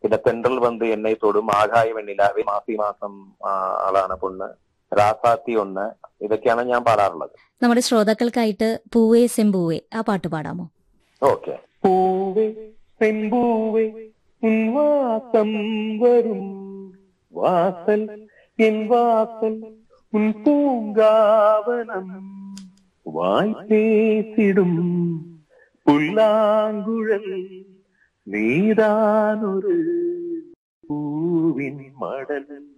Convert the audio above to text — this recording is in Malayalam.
പിന്നെ തെണ്ടൽ വന്ന് എന്നെ തൊടും ആകായ വെണ്ണിലാവെ മാസി മാസം ആ, ആളാണ് പൊണ്ണ് രാസാത്തി ഒന്ന് ഇതൊക്കെയാണ് ഞാൻ പാടാറുള്ളത് നമ്മുടെ ശ്രോതാക്കൾക്കായിട്ട് പൂവേ സെമ്പൂവേ ആ പാട്ട് പാടാമോ ഓക്കെ പൂവേ പെൺപൂവേ ഉൻവാസം വരും വാസൽ എൻ വാസൽ ഉൻ പൂങ്കാവനം വാய் பேசிடும் പുല്ലാങ്കുഴൽ നീതാനൊരു പൂവിൻ മടൽ